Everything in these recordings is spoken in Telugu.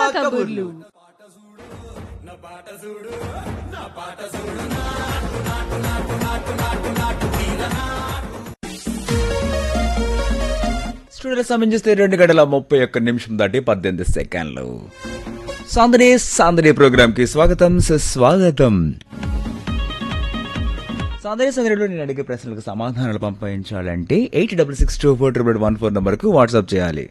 సినిమా కబుర్లు స్టూడియో సమయం చూస్తే రెండు గంటల ముప్పై ఒక్క నిమిషం దాటి పద్దెనిమిది సెకండ్లు సాందనే సాందనే ప్రోగ్రామ్ కి స్వాగతం సుస్వాగతం సాందనే సందడిలో నేను అడిగే ప్రశ్నలకు సమాధానాలు పంపించాలంటే eight double six two four triple one four నంబర్కు వాట్సాప్ చేయాలి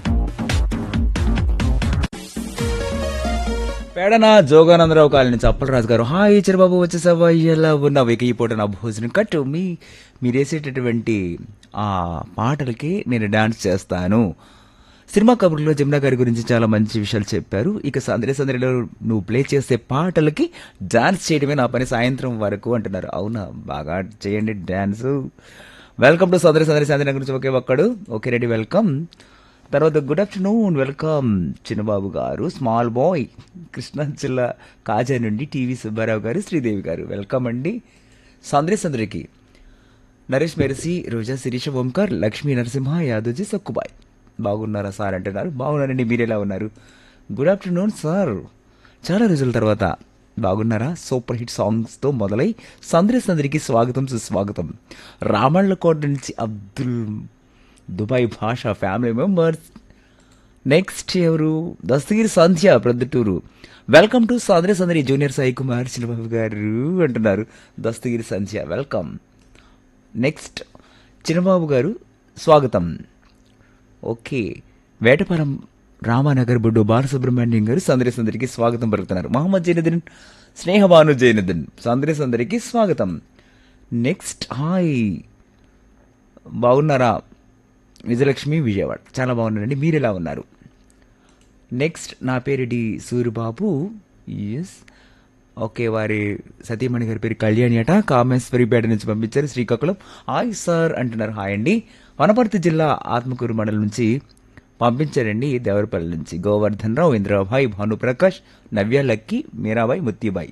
పేడన జోగానందరావు కాలనీ చప్పలరాజు గారు హాయ్ చిరబాబు వచ్చేసావా ఎలా ఉన్నావు ఇక ఈ పూట నా భోజనం కట్టు మీ మీరేసేటటువంటి ఆ పాటలకి నేను డాన్స్ చేస్తాను సినిమా కబుర్లో జమునా గారి గురించి చాలా మంచి విషయాలు చెప్పారు ఇక సందడి సందడిలో నువ్వు ప్లే చేసే పాటలకి డాన్స్ చేయడమే నా పని సాయంత్రం వరకు అంటున్నారు అవునా బాగా చేయండి డాన్స్ వెల్కమ్ టు సందడి సందడి సందడి గురించి ఒకే ఒక్కడు ఓకే రెడీ వెల్కమ్ తర్వాత good afternoon welcome Chinnababu garu small bye Krishna జిల్లా కాజా నుండి టీవీ సుబ్బారావు గారు శ్రీదేవి గారు వెల్కమ్ అండి సందరి సందరికి నరేష్ మెరసి రోజా శిరీష ఓంకర్ లక్ష్మీ నరసింహ యాదవ్జీ సక్కుబాయ్ బాగున్నారా సార్ అంటున్నారు బాగున్నారండి మీరు ఎలా ఉన్నారు గుడ్ ఆఫ్టర్నూన్ సార్ చాలా రోజుల తర్వాత బాగున్నారా సూపర్ హిట్ సాంగ్స్తో మొదలై సందరి సందరికి స్వాగతం సుస్వాగతం రామళ్ళకోట నుంచి Abdul Dubai Basha family members next ఎవరు దస్తగిరి సంధ్య ప్రొద్దుటూరు వెల్కమ్ టు సాదరి సందరి జూనియర్ సాయి కుమార్ చిన్నబాబు గారు అంటున్నారు దస్తగిరి సంధ్య వెల్కమ్ నెక్స్ట్ చిన్నబాబు గారు స్వాగతం ఓకే వేటపాలెం రామానగర్ బుడ్డు బాలసుబ్రహ్మణ్యం గారు సందరి సందరికి స్వాగతం పలుకుతున్నారు మహమ్మద్ జైనుద్దీన్ స్నేహబాను జైనుద్దీన్ సందరి సందరికి స్వాగతం నెక్స్ట్ హాయ్ బాగున్నారా విజయలక్ష్మి విజయవాడ చాలా బాగున్నారండి మీరు ఎలా ఉన్నారు నెక్స్ట్ నా పేరు డి సూరిబాబు ఎస్ ఓకే వారి సతీమణి గారి పేరు కళ్యాణి అట కామేశ్వరిపేట నుంచి పంపించారు శ్రీకాకుళం హాయ్ సార్ అంటున్నారు హాయ్ అండి వనపర్తి జిల్లా ఆత్మకూరు మండలం నుంచి పంపించారండి దేవరపల్లి నుంచి గోవర్ధన్ రావు ఇంద్రాబాయ్ భానుప్రకాష్ నవ్య లక్కీ మీరాబాయ్ ముత్తిబాయ్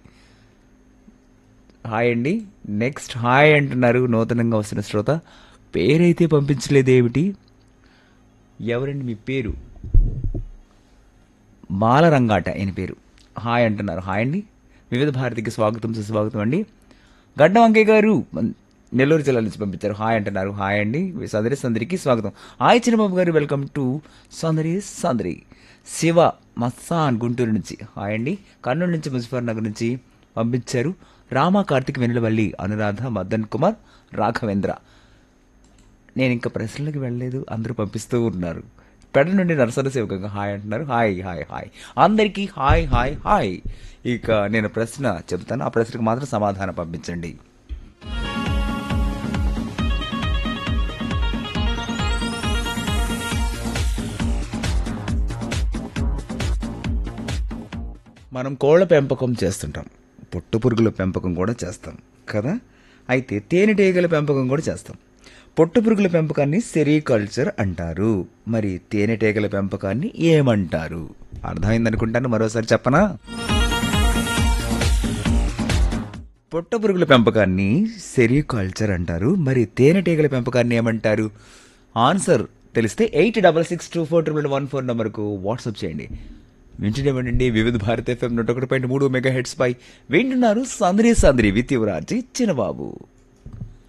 హాయ్ అండి నెక్స్ట్ హాయ్ అంటున్నారు నూతనంగా వస్తున్న శ్రోత పేరైతే పంపించలేదు ఏమిటి ఎవరండి మీ పేరు బాలరంగాట ఆయన పేరు హాయ్ అంటున్నారు హాయ్ అండి వివిధ భారతికి స్వాగతం సుస్వాగతం అండి గడ్డ వంకయ్య గారు మన్- నెల్లూరు జిల్లా నుంచి పంపించారు హాయ్ అంటున్నారు హాయ్ అండి సందరి సందరికి స్వాగతం hi Chinnababu garu welcome to సందరి సందరి శివ మస్సాన్ గుంటూరు నుంచి హాయ్ అండి కర్నూలు నుంచి ముజఫర్ నగర్ నుంచి పంపించారు రామ కార్తిక్ వెనులవల్లి అనురాధ మదన్ కుమార్ రాఘవేంద్ర నేను ఇంకా ప్రశ్నలకు వెళ్ళలేదు అందరూ పంపిస్తూ ఉన్నారు పెడ నుండి నరసర సేవకంగా హాయ్ అంటున్నారు హాయ్ హాయ్ హాయ్ అందరికీ హాయ్ హాయ్ హాయ్ ఇక నేను ప్రశ్న చెబుతాను ఆ ప్రశ్నకు మాత్రం సమాధానం పంపించండి మనం కోళ్ల పెంపకం చేస్తుంటాం పుట్టు పురుగుల పెంపకం కూడా చేస్తాం కదా అయితే తేనెటీగల పెంపకం కూడా చేస్తాం పొట్టు పురుగుల పెంపకాన్ని సెరికల్చర్ అంటారు మరి తేనెటీగల పెంపకాన్ని ఏమంటారు అర్థమైందనుకుంటాను మరోసారి చెప్పనా పొట్ట పురుగుల పెంపకాన్ని సెరికల్చర్ అంటారు మరి తేనెటీగల పెంపకాన్ని ఏమంటారు ఆన్సర్ తెలిస్తే eight double six two four triple one four నెంబర్కు వాట్సాప్ చేయండి వింటున్నామండి వివిధ భారత ఎఫ్ఎం నూట ఒకటి పాయింట్ మూడు మెగా హెడ్స్ పై వింటున్నారు సందరి సందరి విత్ యువరాజీ చిన్నబాబు